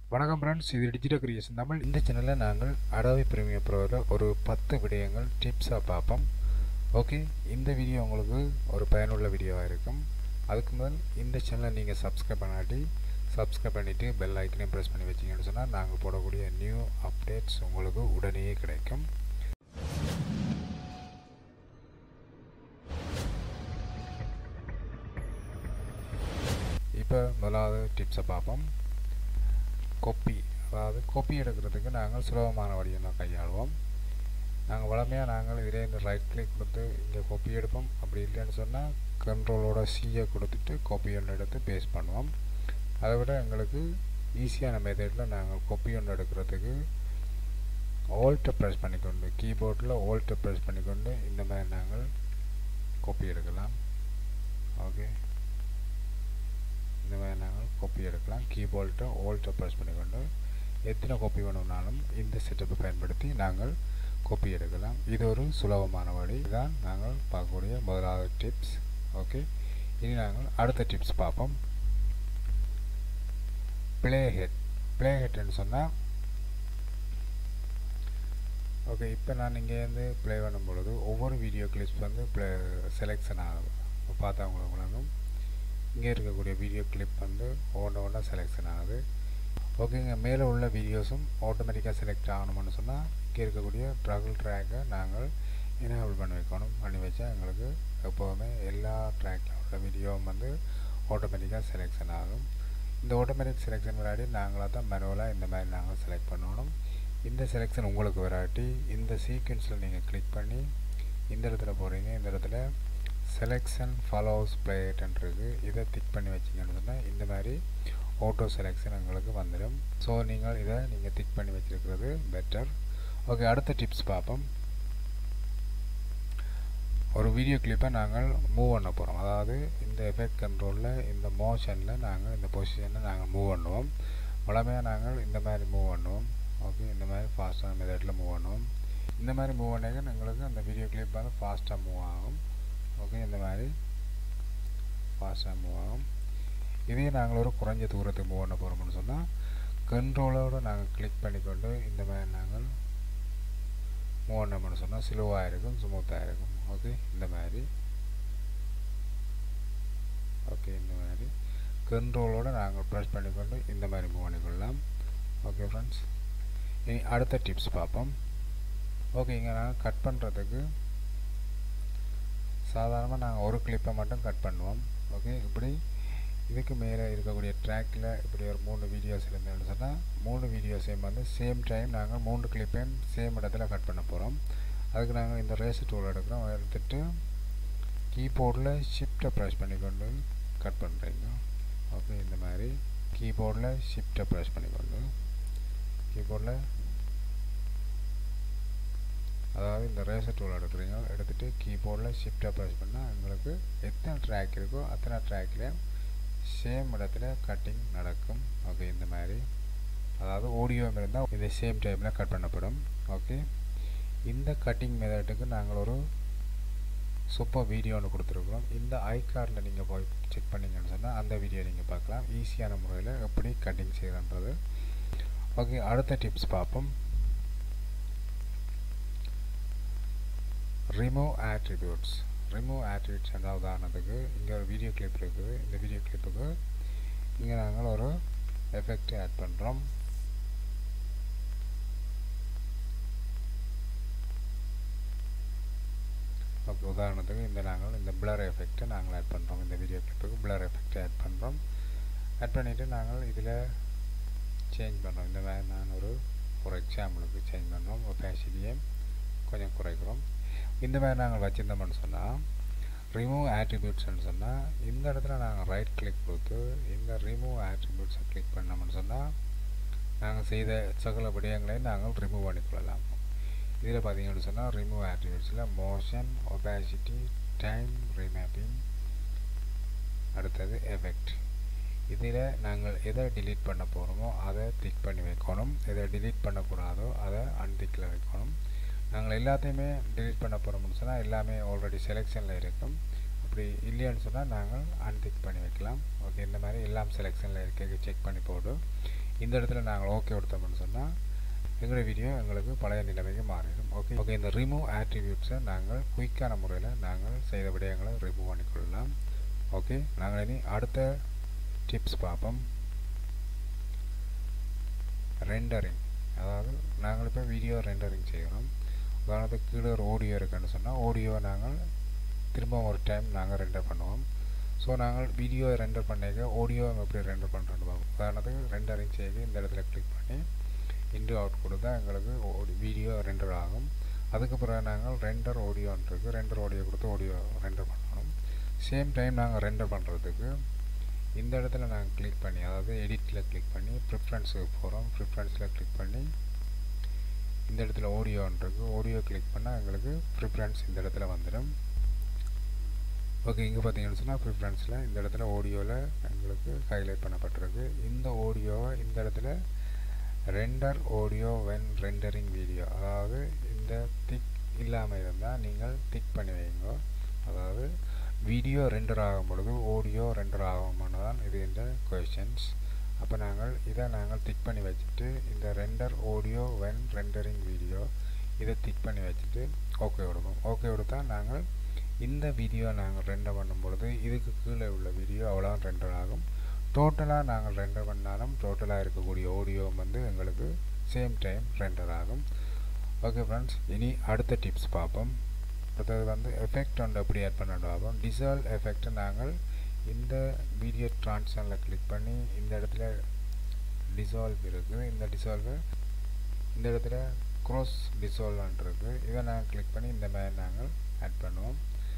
வணக்கம் ஃப்ரெண்ட்ஸ் இது digital creation Tamil இந்த சேனலில் நாங்கள் அடாவி பிரீமியர் ப்ரோவில் ஒரு பத்து விடயங்கள் டிப்ஸாக பார்ப்போம் ஓகே இந்த வீடியோ உங்களுக்கு ஒரு பயனுள்ள வீடியோவாக இருக்கும் அதுக்கு முதல் இந்த சேனலை நீங்கள் சப்ஸ்கிரைப் பண்ணாட்டி சப்ஸ்கிரைப் பண்ணிவிட்டு பெல் ஐக்கனையும் ப்ரெஸ் பண்ணி வச்சிங்கன்னு சொன்னால் நாங்கள் போடக்கூடிய நியூ அப்டேட்ஸ் உங்களுக்கு உடனே கிடைக்கும் இப்போ முதலாவது டிப்ஸை பார்ப்போம் கொப்பி அதாவது கொப்பி எடுக்கிறதுக்கு நாங்கள் சுலபமான வழியை தான் கையாளுவோம் நாங்கள் வளமையாக நாங்கள் இதிலே இந்த ரைட் கிளிக் கொடுத்து இங்கே கொப்பி எடுப்போம் அப்படி இல்லைன்னு சொன்னால் கண்ட்ரோலோட சியை கொடுத்துட்டு கொப்பி ஒன்று எடுத்து பேஸ்ட் பண்ணுவோம் அதை விட எங்களுக்கு ஈஸியான மெத்தடில் நாங்கள் கொப்பி ஒன்று எடுக்கிறதுக்கு ஓல்ட்டை ப்ரெஸ் பண்ணிக்கொண்டு கீபோர்டில் ஓல்ட்டை ப்ரெஸ் பண்ணிக்கொண்டு இந்த மாதிரி நாங்கள் கொப்பி எடுக்கலாம் ஓகே இந்த மாதிரி நாங்கள் காப்பி எடுக்கலாம் கீபோர்ட்டை ஓல்ட்டை ப்ரெஸ் பண்ணிக்கொண்டு எத்தனை காப்பி வேணும்னாலும் இந்த செட்டப்பை பயன்படுத்தி நாங்கள் காப்பி எடுக்கலாம் இது ஒரு சுலபமான வழி தான் நாங்கள் பார்க்கக்கூடிய முதலாவது டிப்ஸ் ஓகே இனி நாங்கள் அடுத்த டிப்ஸ் பார்ப்போம் பிளே ஹெட் பிளே ஹெட்னு சொன்னால் ஓகே இப்போ நான் இங்கேருந்து ப்ளே பண்ணும் பொழுது ஒவ்வொரு வீடியோ கிளிப்ஸ் வந்து ப்ளே செலெக்ஷன் ஆகும் பார்த்தா உங்களுக்கு வழங்கும் இங்கே இருக்கக்கூடிய வீடியோ கிளிப் வந்து ஒவ்வொன்று ஒன்றா செலெக்ஷன் ஆகுது ஓகேங்க மேலே உள்ள வீடியோஸும் ஆட்டோமேட்டிக்காக செலக்ட் ஆகணும்னு சொன்னால் இங்கே இருக்கக்கூடிய ட்ரகிள் ட்ராக்கை நாங்கள் எனேபிள் பண்ணி வைக்கணும் பண்ணி வச்சா எங்களுக்கு எப்போவுமே எல்லா ட்ராக்கில் உள்ள வீடியோவும் வந்து ஆட்டோமேட்டிக்காக செலெக்ஷன் ஆகும் இந்த ஆட்டோமேட்டிக் செலெக்ஷன் விளையாடி நாங்களாக தான் மேனுவலாக இந்த மாதிரி நாங்கள் செலக்ட் பண்ணணும் இந்த செலெக்ஷன் உங்களுக்கு வராட்டி இந்த சீக்வன்ஸில் நீங்கள் கிளிக் பண்ணி இந்த இடத்துல போகிறீங்க இந்த இடத்துல செலெக்ஷன் ஃபாலோஸ் பிளேட்ன்றது இதை டிக் பண்ணி வச்சிங்கன்னு சொன்னால் இந்த மாதிரி ஆட்டோ செலெக்ஷன் உங்களுக்கு வந்துடும் ஸோ நீங்கள் இதை நீங்கள் டிக் பண்ணி வச்சுருக்கிறது பெட்டர் ஓகே அடுத்த டிப்ஸ் பார்ப்போம் ஒரு வீடியோ கிளிப்பை நாங்கள் மூவ் பண்ண போகிறோம் அதாவது இந்த எஃபெக்ட் கண்ட்ரோலில் இந்த மோஷனில் நாங்கள் இந்த பொசிஷனில் நாங்கள் மூவ் பண்ணுவோம் வளமையாக நாங்கள் இந்த மாதிரி மூவ் பண்ணுவோம் ஓகே இந்த மாதிரி ஃபாஸ்ட்டான மெத்தடில் மூவ் பண்ணுவோம் இந்த மாதிரி மூவ் பண்ணிங்க எங்களுக்கு அந்த வீடியோ கிளிப் வந்து ஃபாஸ்ட்டாக மூவ் ஆகும் ஓகே இந்த மாதிரி ஃபாஸ்ட்டாக மூவ் ஆகும் இதே நாங்கள் ஒரு குறைஞ்ச தூரத்துக்கு மூவ் பண்ண போகிறோம்னு சொன்னால் கண்ட்ரோலோடு நாங்கள் கிளிக் பண்ணிக்கொண்டு இந்த மாதிரி நாங்கள் மூவ் பண்ணோம்னு சொன்னால் ஸ்லோவாக இருக்கும் ஸ்மூத்தாக இருக்கும் ஓகே இந்த மாதிரி ஓகே இந்த மாதிரி கண்ட்ரோலோடு நாங்கள் ப்ரெஸ் பண்ணிக்கொண்டு இந்த மாதிரி மூவ் பண்ணிக்கொள்ளலாம் ஓகே ஃப்ரெண்ட்ஸ் இனி அடுத்த டிப்ஸ் பார்ப்போம் ஓகே இங்கே நாங்கள் கட் பண்ணுறதுக்கு சாதாரணமாக நாங்கள் ஒரு கிளிப்பை மட்டும் கட் பண்ணுவோம் ஓகே இப்படி இதுக்கு மேலே இருக்கக்கூடிய ட்ராக்கில் இப்படி ஒரு மூணு வீடியோஸ் இருந்ததுன்னு சொன்னால் மூணு வீடியோஸையும் வந்து சேம் டைம் நாங்கள் மூணு கிளிப்பையும் சேம் இடத்துல கட் பண்ண போகிறோம் அதுக்கு நாங்கள் இந்த ரேஸ் டூல் எடுக்கிறோம் எடுத்துகிட்டு கீபோர்டில் ஷிஃப்ட்டை ப்ரெஸ் பண்ணிக்கொண்டு கட் பண்ணுறீங்க ஓகே இந்த மாதிரி கீபோர்டில் ஷிஃப்ட்டை ப்ரெஸ் பண்ணிக்கொண்டு கீபோர்டில் அதாவது இந்த ரேசர் டூல் எடுக்கிறீங்க எடுத்துகிட்டு கீபோர்டில் ஷிஃப்டாக ப்ரெஸ் பண்ணால் உங்களுக்கு எத்தனை ட்ராக் இருக்கோ அத்தனை ட்ராக்லேயும் சேம் இடத்துல கட்டிங் நடக்கும் ஓகே இந்த மாதிரி அதாவது ஆடியோ இருந்தால் இது சேம் டைமில் கட் பண்ணப்படும் ஓகே இந்த கட்டிங் மெத்தட்டுக்கு நாங்கள் ஒரு சூப்பர் வீடியோ ஒன்று கொடுத்துருக்குறோம் இந்த ஐ கார்டில் நீங்கள் போய் செக் பண்ணிங்கன்னு சொன்னால் அந்த வீடியோ நீங்கள் பார்க்கலாம் ஈஸியான முறையில் எப்படி கட்டிங் செய்யறன்றது ஓகே அடுத்த டிப்ஸ் பார்ப்போம் ரிமூவ் ஆட்ரிபியூட்ஸ் ரிமூவ் ஆட்ரிபியூட்ஸ் என்ற உதாரணத்துக்கு இங்கே ஒரு வீடியோ கிளிப் இருக்குது இந்த வீடியோ கிளிப்புக்கு இங்கே நாங்கள் ஒரு எஃபெக்ட் ஆட் பண்ணுறோம் ஓகே உதாரணத்துக்கு இந்த நாங்கள் இந்த பிளர் எஃபெக்ட்டை நாங்கள் ஆட் பண்ணுறோம் இந்த வீடியோ கிளிப்புக்கு பிளர் எஃபெக்ட் ஆட் பண்ணுறோம் ஆட் பண்ணிவிட்டு நாங்கள் இதில் சேஞ்ச் பண்ணுறோம் இந்த மாதிரி நான் ஒரு ஒரு எக்ஸாம்பிளுக்கு சேஞ்ச் பண்ணுறோம் ஒப்பாசிட்டியை கொஞ்சம் குறைக்கிறோம் இந்த மாதிரி நாங்கள் வச்சுருந்தோம்னு சொன்னால் ரிமூவ் ஆட்ரிபியூட்ஸ்னு சொன்னால் இந்த இடத்துல நாங்கள் ரைட் கிளிக் கொடுத்து இந்த ரிமூவ் ஆட்ரிபியூட்ஸை கிளிக் பண்ணோம்னு சொன்னால் நாங்கள் செய்த சகல விடயங்களையும் நாங்கள் ரிமூவ் பண்ணிக்கொள்ளலாம் இதில் பார்த்தீங்கன்னு சொன்னால் ரிமூவ் ஆட்ரிபியூட்ஸில் மோஷன் ஒபாசிட்டி டைம் ரீமேப்பிங் அடுத்தது எஃபெக்ட் இதில் நாங்கள் எதை டிலீட் பண்ண போகிறோமோ அதை டிக் பண்ணி வைக்கணும் எதை டிலீட் பண்ணக்கூடாதோ அதை அன்டிக்கில் வைக்கணும் நாங்கள் எல்லாத்தையுமே டிலீட் பண்ண போகிறோம்னு சொன்னால் எல்லாமே ஆல்ரெடி செலெக்ஷனில் இருக்கும் அப்படி இல்லைன்னு சொன்னால் நாங்கள் அன்டிக் பண்ணி வைக்கலாம் ஓகே இந்த மாதிரி எல்லாம் செலெக்ஷனில் இருக்க செக் பண்ணி போட்டு இந்த இடத்துல நாங்கள் ஓகே கொடுத்தோம்னு சொன்னால் எங்களுடைய வீடியோ எங்களுக்கு பழைய நிலைமைக்கு மாறிடும் ஓகே ஓகே இந்த ரிமூவ் ஆட்ரிபியூட்ஸை நாங்கள் குயிக்கான முறையில் நாங்கள் செய்த விடயங்களை ரிமூவ் பண்ணிக்கொள்ளலாம் ஓகே நாங்கள் இனி அடுத்த டிப்ஸ் பார்ப்போம் ரெண்டரிங் அதாவது நாங்கள் இப்போ வீடியோ ரெண்டரிங் செய்கிறோம் உதாரணத்துக்கு கீழே ஒரு ஆடியோ இருக்குன்னு சொன்னால் ஆடியோவை நாங்கள் திரும்ப ஒரு டைம் நாங்கள் ரெண்டர் பண்ணுவோம் ஸோ நாங்கள் வீடியோ ரெண்டர் பண்ணிக்க ஆடியோ எப்படி ரெண்டர் பண்ணுறோன்னு பார்ப்போம் உதாரணத்துக்கு ரெண்டரிங் செய்ய இந்த இடத்துல கிளிக் பண்ணி இன்டு அவுட் கொடுத்தா எங்களுக்கு வீடியோ ரெண்டர் ஆகும் அதுக்கு பிறகு நாங்கள் ரெண்டர் ஆடியோன்னு இருக்குது ரெண்டர் ஆடியோ கொடுத்து ஆடியோ ரெண்டர் பண்ணணும் சேம் டைம் நாங்கள் ரெண்டர் பண்ணுறதுக்கு இந்த இடத்துல நாங்கள் கிளிக் பண்ணி அதாவது எடிட்டில் கிளிக் பண்ணி ப்ரிஃபரன்ஸுக்கு போகிறோம் ப்ரிஃபரன்ஸில் கிளிக் பண்ணி இந்த இடத்துல ஆடியோன்னு இருக்குது ஆடியோ கிளிக் பண்ணால் எங்களுக்கு ப்ரிஃபரன்ஸ் இந்த இடத்துல வந்துடும் ஓகே இங்கே பார்த்தீங்கன்னு சொன்னால் ப்ரிஃபரன்ஸில் இந்த இடத்துல ஆடியோவில் எங்களுக்கு ஹைலைட் பண்ணப்பட்டிருக்கு இந்த ஆடியோவை இந்த இடத்துல render audio when rendering video அதாவது இந்த திக் இல்லாமல் இருந்தால் நீங்கள் திக் பண்ணி வைங்க அதாவது வீடியோ ரெண்டர் ஆகும் பொழுது ஆடியோ ரெண்டர் ஆகுமானு தான் இது இந்த கொஷின்ஸ் அப்போ நாங்கள் இதை நாங்கள் திக் பண்ணி வச்சுட்டு இந்த render audio when rendering video இதை திக் பண்ணி வச்சுட்டு ஓகே கொடுப்போம் ஓகே கொடுத்தா நாங்கள் இந்த வீடியோ நாங்கள் ரெண்டர் பண்ணும் பொழுது இதுக்கு கீழே உள்ள வீடியோ அவ்வளோ ரெண்டர் ஆகும் டோட்டலாக நாங்கள் ரெண்டர் பண்ணாலும் டோட்டலாக இருக்கக்கூடிய ஆடியோ வந்து எங்களுக்கு சேம் டைம் ரெண்டர் ஆகும் ஓகே ஃப்ரெண்ட்ஸ் இனி அடுத்த டிப்ஸ் பார்ப்போம் அடுத்தது வந்து எஃபெக்ட் ஒன்று எப்படி ஆட் பண்ண பார்ப்போம் டிசால்வ் எஃபெக்ட்டை நாங்கள் இந்த வீடியோ ட்ரான்ஸ்ஃபரில் கிளிக் பண்ணி இந்த இடத்துல டிசால்வ் இருக்குது இந்த டிசால்வை இந்த இடத்துல க்ரோஸ் டிசால்வ்ன்ட்டு இருக்குது இதை நாங்கள் கிளிக் பண்ணி இந்த மாதிரி நாங்கள் ஆட் பண்ணுவோம்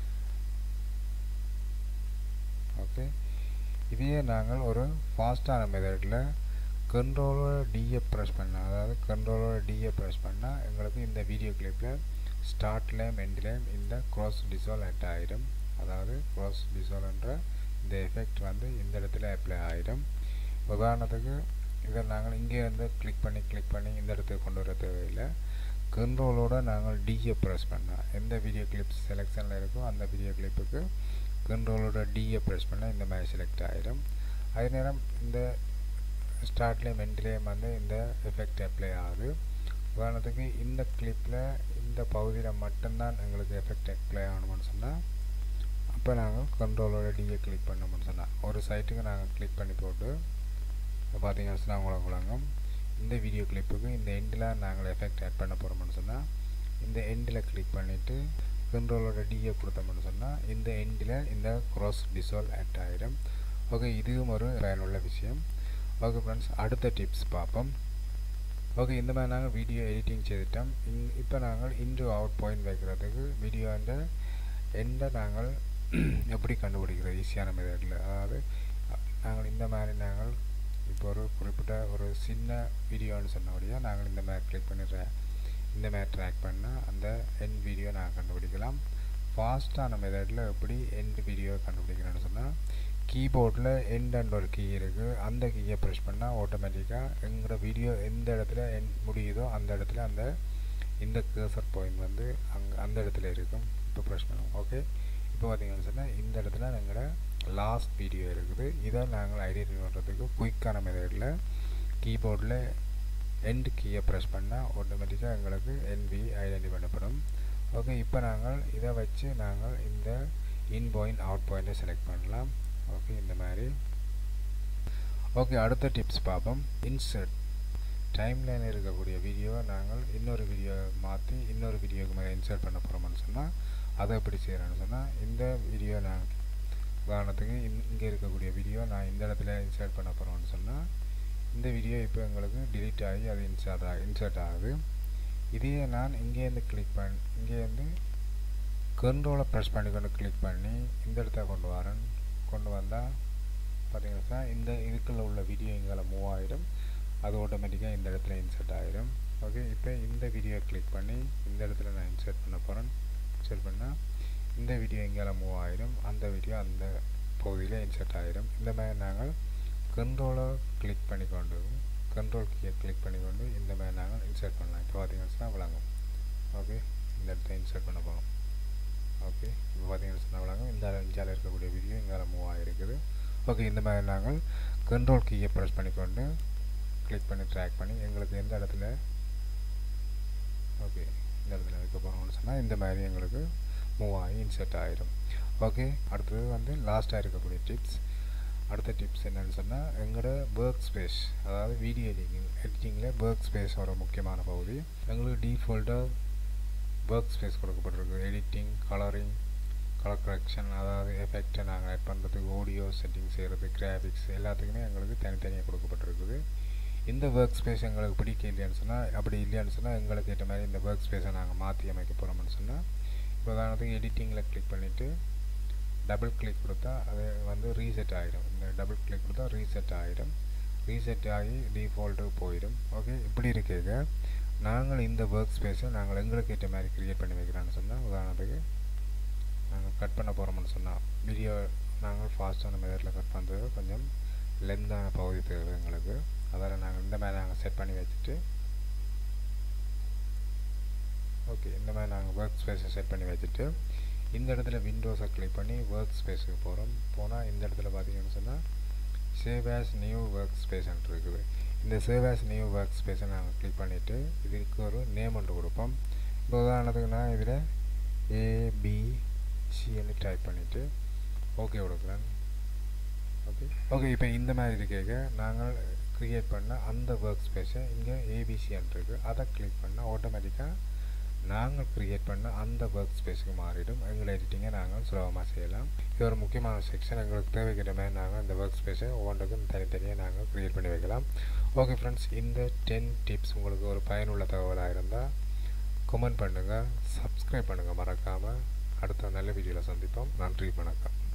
ஓகே இதையே நாங்கள் ஒரு ஃபாஸ்ட்டான மெத்தடில் கண்ட்ரோலோட டிஏ ப்ரெஸ் பண்ணால் அதாவது கண்ட்ரோலோட டிஏ ப்ரெஸ் பண்ணால் எங்களுக்கு இந்த வீடியோ கிளிப்பில் ஸ்டார்ட்லேயும் எண்ட்லேயும் இந்த க்ராஸ் டிசால்வ் ஆட் ஆகிடும் அதாவது க்ராஸ் டிசால்வ்ன்ற இந்த எஃபெக்ட் வந்து இந்த இடத்துல அப்ளை ஆகிடும் உதாரணத்துக்கு இதை நாங்கள் இங்கே வந்து கிளிக் பண்ணி கிளிக் பண்ணி இந்த இடத்துக்கு கொண்டு வர தேவையில்லை கண்ட்ரோலோட நாங்கள் டிஏ ப்ரெஸ் பண்ணால் எந்த வீடியோ கிளிப்ஸ் செலெக்ஷனில் இருக்கோ அந்த வீடியோ கிளிப்புக்கு கண்ட்ரோலோட டிஏ ப்ரெஸ் பண்ணால் இந்த மாதிரி செலக்ட் ஆகிடும் அதே நேரம் இந்த ஸ்டார்ட்லேயும் எண்ட்லேயும் வந்து இந்த எஃபெக்ட் அப்ளை ஆகுது உதாரணத்துக்கு இந்த கிளிப்பில் இந்த பகுதியில் மட்டும்தான் எங்களுக்கு எஃபெக்ட் அப்ளை ஆகணும்னு சொன்னால் அப்போ நாங்கள் கண்ட்ரோலோட டிஏ கிளிக் பண்ணோம்னு சொன்னால் ஒரு சைட்டுக்கு நாங்கள் கிளிக் பண்ணி போட்டு பார்த்தீங்கன்னு சொன்னால் உங்களுக்கு வழங்கும் இந்த வீடியோ கிளிப்புக்கு இந்த எண்டில் நாங்கள் எஃபெக்ட் ஆட் பண்ண போகிறோம்னு சொன்னால் இந்த எண்டில் கிளிக் பண்ணிவிட்டு கண்ட்ரோலோட டிஏ கொடுத்தோம்னு சொன்னால் இந்த எண்டில் இந்த க்ராஸ் டிசால்வ் ஆட் ஆகிடும் ஓகே இதுவும் ஒரு பயனுள்ள விஷயம் ஓகே ஃப்ரெண்ட்ஸ் அடுத்த டிப்ஸ் பார்ப்போம் ஓகே இந்த மாதிரி நாங்கள் வீடியோ எடிட்டிங் செய்துட்டோம் இன் இப்போ நாங்கள் இன்டு அவுட் பாயிண்ட் வைக்கிறதுக்கு வீடியோன்ற எண்டை நாங்கள் எப்படி கண்டுபிடிக்கிறது ஈஸியான மெத்தடில் அதாவது நாங்கள் இந்த மாதிரி நாங்கள் இப்போ ஒரு குறிப்பிட்ட ஒரு சின்ன வீடியோன்னு சொன்னபடியாக நாங்கள் இந்த மாதிரி கிளிக் பண்ணி இந்த மாதிரி ட்ராக் பண்ணால் அந்த எண்ட் வீடியோ நாங்கள் கண்டுபிடிக்கலாம் ஃபாஸ்ட்டான மெத்தடில் எப்படி எண்ட் வீடியோ கண்டுபிடிக்கிறேன்னு சொன்னால் கீபோர்டில் எண்ட் அண்ட் ஒரு கீ இருக்குது அந்த கீயை ப்ரெஸ் பண்ணால் ஆட்டோமேட்டிக்காக எங்களோட வீடியோ எந்த இடத்துல எண்ட் முடியுதோ அந்த இடத்துல அந்த இந்த கேசர் பாயிண்ட் வந்து அங்கே அந்த இடத்துல இருக்கும் இப்போ ப்ரெஸ் பண்ணுவோம் ஓகே இப்போ பார்த்தீங்கன்னு சொன்னால் இந்த இடத்துல எங்களோட லாஸ்ட் வீடியோ இருக்குது இதை நாங்கள் ஐடென்டிஃபை பண்ணுறதுக்கு குயிக்கான மெத்தடில் கீபோர்டில் எண்ட் கீயை ப்ரெஸ் பண்ணால் ஆட்டோமேட்டிக்காக எங்களுக்கு என்வி ஐடென்டிஃபை பண்ணப்படும் ஓகே இப்போ நாங்கள் இதை வச்சு நாங்கள் இந்த இன் பாயிண்ட் அவுட் பாயிண்ட்டை செலக்ட் பண்ணலாம் ஓகே இந்த மாதிரி ஓகே அடுத்த டிப்ஸ் பார்ப்போம் இன்சர்ட் டைம்லைன் இருக்கக்கூடிய வீடியோவை நாங்கள் இன்னொரு வீடியோ மாற்றி இன்னொரு வீடியோக்கு மேலே இன்சர்ட் பண்ண போகிறோம்னு சொன்னால் அதை எப்படி செய்கிறேன்னு சொன்னால் இந்த வீடியோ நான் உதாரணத்துக்கு இங்கே இருக்கக்கூடிய வீடியோ நான் இந்த இடத்துல இன்சர்ட் பண்ண போகிறோம்னு சொன்னால் இந்த வீடியோ இப்போ எங்களுக்கு டிலீட் ஆகி அது இன்சர்ட் ஆகி இன்சர்ட் ஆகுது இதையே நான் இங்கேருந்து கிளிக் பண்ணி இங்கேருந்து கண்ட்ரோலை ப்ரெஸ் பண்ணி கொண்டு கிளிக் பண்ணி இந்த இடத்த கொண்டு வரேன் கொண்டு வந்தால் பார்த்தீங்கன்னா இந்த இதுக்குள்ள உள்ள வீடியோ இங்கே மூவ் ஆகிடும் அது ஆட்டோமேட்டிக்காக இந்த இடத்துல இன்சர்ட் ஆகிடும் ஓகே இப்போ இந்த வீடியோ கிளிக் பண்ணி இந்த இடத்துல நான் இன்சர்ட் பண்ண போகிறேன் இன்சர்ட் பண்ணால் இந்த வீடியோ எங்கேயால மூவ் ஆகிடும் அந்த வீடியோ அந்த பகுதியில் இன்சர்ட் ஆகிடும் இந்த மாதிரி நாங்கள் கண்ட்ரோலை கிளிக் பண்ணி கொண்டு கண்ட்ரோல் கீயை கிளிக் பண்ணி கொண்டு இந்த மாதிரி நாங்கள் இன்சர்ட் பண்ணலாம் இப்போ பார்த்தீங்கன்னா விளங்கும் ஓகே இந்த இடத்த இன்சர்ட் பண்ண போகிறோம் ஓகே இப்போ பார்த்தீங்கன்னா சொன்னால் விளங்கும் இந்த இஞ்சால இருக்கக்கூடிய வீடியோ இங்கே மூவ் ஆகிருக்குது ஓகே இந்த மாதிரி நாங்கள் கண்ட்ரோல் கீயை ப்ரெஸ் பண்ணிக்கொண்டு கிளிக் பண்ணி ட்ராக் பண்ணி எங்களுக்கு எந்த இடத்துல ஓகே இந்த இடத்துல வைக்க போகிறோம்னு சொன்னால் இந்த மாதிரி எங்களுக்கு மூவ் ஆகி இன்செர்ட் ஆகிடும் ஓகே அடுத்தது வந்து லாஸ்ட்டாக இருக்கக்கூடிய டிப்ஸ் அடுத்த டிப்ஸ் என்னென்னு சொன்னால் எங்களோட ஒர்க் ஸ்பேஸ் அதாவது வீடியோ எடிட்டிங் எடிட்டிங்கில் ஒர்க் ஸ்பேஸ் ஒரு முக்கியமான பகுதி எங்களுக்கு டிஃபால்ட்டாக ஒர்க் ஸ்பேஸ் கொடுக்கப்பட்டிருக்கு எடிட்டிங் கலரிங் கலர் கரெக்ஷன் அதாவது எஃபெக்டை நாங்கள் ஆட் பண்ணுறதுக்கு ஆடியோ செட்டிங் செய்கிறது கிராஃபிக்ஸ் எல்லாத்துக்குமே எங்களுக்கு தனித்தனியாக கொடுக்கப்பட்டிருக்குது இந்த ஒர்க் ஸ்பேஸ் எங்களுக்கு பிடிக்க இல்லைன்னு சொன்னால் அப்படி இல்லைன்னு சொன்னால் எங்களுக்கு ஏற்ற மாதிரி இந்த ஒர்க் ஸ்பேஸை நாங்கள் மாற்றி அமைக்க போகிறோம்னு சொன்னால் இப்போ உதாரணத்துக்கு எடிட்டிங்கில் கிளிக் பண்ணிவிட்டு டபுள் கிளிக் கொடுத்தா அது வந்து ரீசெட் ஆகிடும் இந்த டபுள் கிளிக் கொடுத்தா ரீசெட் ஆகிடும் ரீசெட் ஆகி டிஃபால்ட்டுக்கு போயிடும் ஓகே இப்படி இருக்க நாங்கள் இந்த ஒர்க் ஸ்பேஸை நாங்கள் எங்களுக்கு ஏற்ற மாதிரி க்ரியேட் பண்ணி வைக்கிறோன்னு சொன்னால் உதாரணத்துக்கு நாங்கள் கட் பண்ண போகிறோம்னு சொன்னால் வீடியோ நாங்கள் ஃபாஸ்ட்டான மெத்தடில் கட் பண்ணுறது கொஞ்சம் லென்த்தான பகுதி தேவை எங்களுக்கு அதால் நாங்கள் இந்த மாதிரி நாங்கள் செட் பண்ணி வச்சுட்டு ஓகே இந்த மாதிரி நாங்கள் ஒர்க் ஸ்பேஸை செட் பண்ணி வச்சுட்டு இந்த இடத்துல விண்டோஸை கிளிக் பண்ணி ஒர்க் ஸ்பேஸுக்கு போகிறோம் போனால் இந்த இடத்துல பார்த்தீங்கன்னு சொன்னால் சேவ் ஆஸ் நியூ ஒர்க் ஸ்பேஸ்ன்ட்டு இருக்குது இந்த சேவ் ஆஸ் நியூ ஒர்க் ஸ்பேஸை நாங்கள் கிளிக் பண்ணிவிட்டு இதுக்கு ஒரு நேம் ஒன்று கொடுப்போம் இப்போ உதாரணத்துக்கு நான் இதில் ஏபிசின்னு டைப் பண்ணிவிட்டு ஓகே கொடுக்குறேன் ஓகே ஓகே இப்போ இந்த மாதிரி இருக்க நாங்கள் க்ரியேட் பண்ண அந்த ஒர்க் ஸ்பேஸை இங்கே ஏபிசின்னு இருக்குது அதை கிளிக் பண்ணால் ஆட்டோமேட்டிக்காக நாங்கள் க்ரியேட் பண்ண அந்த ஒர்க் ஸ்பேஸுக்கு மாறிடும் எங்களை எடிட்டிங்கை நாங்கள் சுலபமாக செய்யலாம் இது ஒரு முக்கியமான செக்ஷன் எங்களுக்கு தேவைக்கிற மாதிரி நாங்கள் இந்த ஒர்க் ஸ்பேஸை ஒவ்வொன்றுக்கும் தனித்தனியாக நாங்கள் க்ரியேட் பண்ணி வைக்கலாம் ஓகே ஃப்ரெண்ட்ஸ் இந்த டென் டிப்ஸ் உங்களுக்கு ஒரு பயனுள்ள தகவலாக இருந்தால் கமெண்ட் பண்ணுங்கள் சப்ஸ்கிரைப் பண்ணுங்கள் மறக்காமல் அடுத்த நல்ல வீடியோவில் சந்திப்போம் நன்றி வணக்கம்